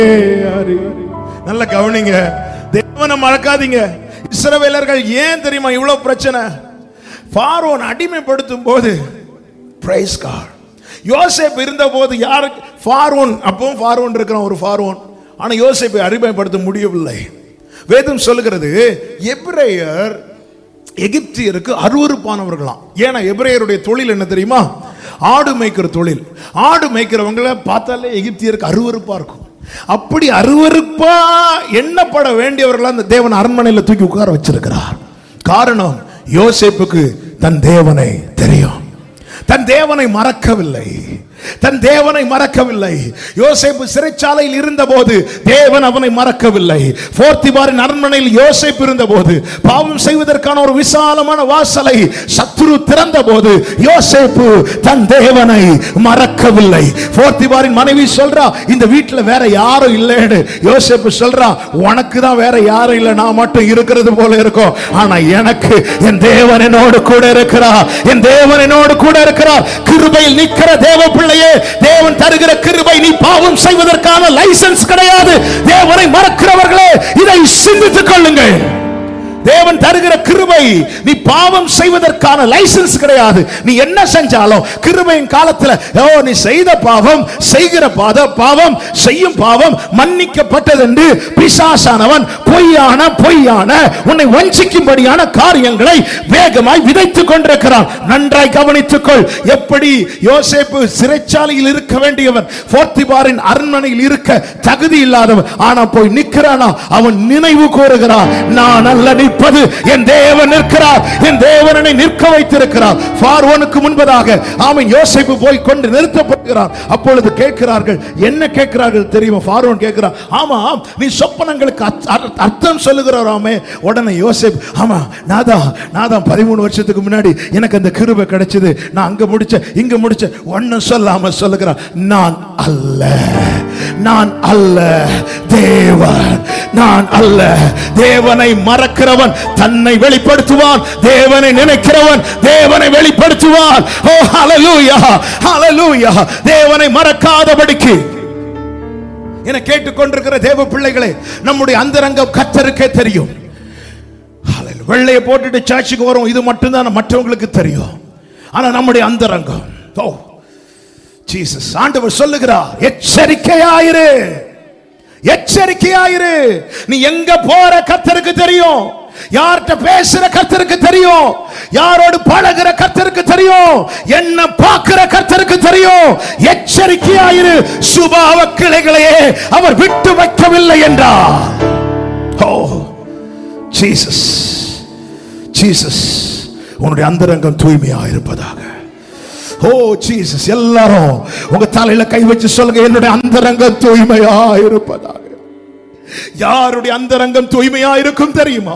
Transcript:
அறி- நல்ல கவனிங்க தேவனை மறக்காதீங்க இஸ்ரவேலர்கள் ஏன் தெரியுமா இவ்வளவு பிரச்சனை பார்வோன் அடிமைப்படுத்தும் போது பிரைஸ் காட் யோசேப் இருந்த போது யாருக்கு பார்வோன் அப்பவும் பார்வோன் இருக்கிறான் ஒரு பார்வோன் ஆனா யோசேப்பை அடிமைப்படுத்த முடியவில்லை வேதம் சொல்லுகிறது எபிரேயர் எகிப்தியருக்கு அருவருப்பானவர்களாம் ஏன்னா எபிரேயருடைய தொழில் என்ன தெரியுமா ஆடு மேய்க்கிற தொழில் ஆடு மேய்க்கிறவங்கள பார்த்தாலே எகிப்தியருக்கு அருவருப்பா இருக்கும் அப்படி அருவருப்பா எண்ணப்பட வேண்டியவர்களா அந்த தேவன் அரண்மனையில் தூக்கி உட்கார வச்சிருக்கிறார் காரணம் யோசேப்புக்கு தன் தேவனை தெரியும் தன் தேவனை மறக்கவில்லை தன் தேவனை மறக்கவில்லை யோசேப்பு சிறைச்சாலையில் இருந்தபோது தேவன் அவனை மறக்கவில்லை போர்த்திபாரின் அரண்மனையில் யோசேப்பு இருந்தபோது பாவம் செய்வதற்கான ஒரு விசாலமான வாசலை சத்துரு திறந்த போது யோசேப்பு தன் தேவனை மறக்கவில்லை போர்த்திபாரின் மனைவி சொல்றா இந்த வீட்டுல வேற யாரும் இல்லைன்னு யோசேப்பு சொல்றா உனக்கு தான் வேற யாரும் இல்லை நான் மட்டும் இருக்கிறது போல இருக்கும் ஆனா எனக்கு என் தேவன் என்னோடு கூட இருக்கிறார் என் தேவன் என்னோடு கூட இருக்கிறார் கிருபையில் நிக்கிற தேவ பிள்ளையே தேவன் தருகிற கிருபை நீ பாவம் செய்வதற்கான லைசன்ஸ் கிடையாது தேவனை மறக்கிறவர்களே இதை சிந்தித்துக் கொள்ளுங்கள் தேவன் தருகிற கிருபை நீ பாவம் செய்வதற்கான லைசன்ஸ் கிடையாது நீ என்ன செஞ்சாலும் கிருபையின் காலத்துல ஓ நீ செய்த பாவம் செய்கிற பாத பாவம் செய்யும் பாவம் மன்னிக்கப்பட்டது என்று பிசாசானவன் பொய்யான பொய்யான உன்னை வஞ்சிக்கும்படியான காரியங்களை வேகமாய் விதைத்துக் கொண்டிருக்கிறான் நன்றாய் கவனித்துக்கொள் எப்படி யோசேப்பு சிறைச்சாலையில் இருக்க வேண்டியவன் போர்த்திபாரின் அரண்மனையில் இருக்க தகுதி இல்லாதவன் ஆனா போய் நிற்கிறானா அவன் நினைவு கூறுகிறான் நான் அல்ல நிற்பது என் தேவன் நிற்கிறார் என் தேவனை நிற்க வைத்திருக்கிறார் பார்வோனுக்கு முன்பதாக அவன் யோசேப்பு போய் கொண்டு நிறுத்தப்படுகிறார் அப்பொழுது கேட்கிறார்கள் என்ன கேட்கிறார்கள் தெரியுமா பார்வோன் கேட்கிறார் ஆமா நீ சொப்பனங்களுக்கு அர்த்த- அர்த்த- அர்த்தம் சொல்லுகிறாராமே உடனே யோசேப் ஆமா நாதா நாதா பதிமூணு வருஷத்துக்கு முன்னாடி எனக்கு அந்த கிருபை கிடைச்சது நான் அங்க முடிச்ச இங்க முடிச்ச ஒன்னும் சொல்லாம சொல்லுகிறான் நான் அல்ல நான் அல்ல தேவன் நான் அல்ல தேவனை மறக்கிறவன் தன்னை வெளிப்படுத்துவான் தேவனை நினைக்கிறவன் தேவனை வெளிப்படுத்துவான் ஓ ஹalleluya ஹalleluya தேவனை மறக்காதபடிக்கு என கேட்டுக்கொண்டிருக்கிற தேவ பிள்ளைகளே நம்முடைய அந்தரங்கம் கத்தருக்கே தெரியும் ஹalleluya. வெள்ளையை போட்டுட்டு சர்ச்சுக்கு வரோம் இது மட்டும்தான் மற்றவங்களுக்கு தெரியும் ஆனா நம்முடைய அந்தரங்கம் ஓ ஜீசஸ் ஆண்டவர் சொல்லுகிறார் எச்சரிக்கையாயிரு எச்சரிக்கையாயிரு நீ எங்க போற கத்தருக்கு தெரியும் யார்கிட்ட பேசுற கத்தருக்கு தெரியும் யாரோடு பழகுற கத்தருக்கு தெரியும் என்ன பார்க்கிற கத்தருக்கு தெரியும் எச்சரிக்கையாயிரு சுபாவ கிளைகளையே அவர் விட்டு வைக்கவில்லை என்றார் ஓ ஜீசஸ் ஜீசஸ் உன்னுடைய அந்தரங்கம் தூய்மையா இருப்பதாக ஓ ஜீசஸ் எல்லாரும் உங்க தலையில கை வச்சு சொல்லுங்க என்னுடைய அந்தரங்கம் தூய்மையா இருப்பதாக யாருடைய அந்தரங்கம் தூய்மையா இருக்கும் தெரியுமா